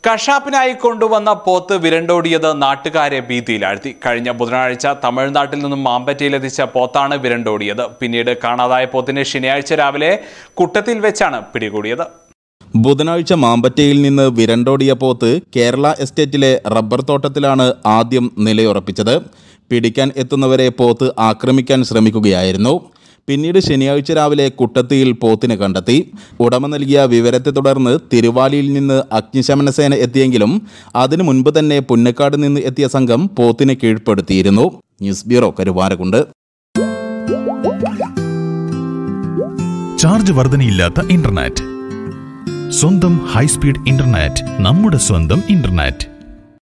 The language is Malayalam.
കശാപ്പിനായി കൊണ്ടുവന്ന പോത്ത് വിരണ്ടോടിയത് നാട്ടുകാരെ ഭീതിയിലാഴ്ത്തി കഴിഞ്ഞ ബുധനാഴ്ച തമിഴ്നാട്ടിൽ നിന്നും മാമ്പറ്റയിലെത്തിച്ച പോത്താണ് വിരണ്ടോടിയത് പിന്നീട് കാണാതായ പോത്തിനെ ശനിയാഴ്ച രാവിലെ കുട്ടത്തിൽ വെച്ചാണ് പിടികൂടിയത് ബുധനാഴ്ച മാമ്പറ്റയിൽ നിന്ന് വിരണ്ടോടിയ പോത്ത് കേരള എസ്റ്റേറ്റിലെ റബ്ബർ തോട്ടത്തിലാണ് ആദ്യം നിലയുറപ്പിച്ചത് പിടിക്കാൻ എത്തുന്നവരെ പോത്ത് ആക്രമിക്കാൻ ശ്രമിക്കുകയായിരുന്നു പിന്നീട് ശനിയാഴ്ച രാവിലെ കുട്ടത്തിയിൽ പോത്തിനെ കണ്ടെത്തി ഉടമ നൽകിയ വിവരത്തെ തുടർന്ന് തിരുവാലിയിൽ നിന്ന് അഗ്നിശമന സേന എത്തിയെങ്കിലും അതിനു മുൻപ് തന്നെ പുന്നക്കാട് നിന്ന് എത്തിയ സംഘം പോത്തിനെ കീഴ്പ്പെടുത്തിയിരുന്നു ന്യൂസ് ബ്യൂറോ കരുവാരകുണ്ട് ചാർജ് വർധനയില്ലാത്ത ഇന്റർനെറ്റ് സ്വന്തം ഹൈസ്പീഡ് ഇന്റർനെറ്റ് നമ്മുടെ സ്വന്തം ഇന്റർനെറ്റ്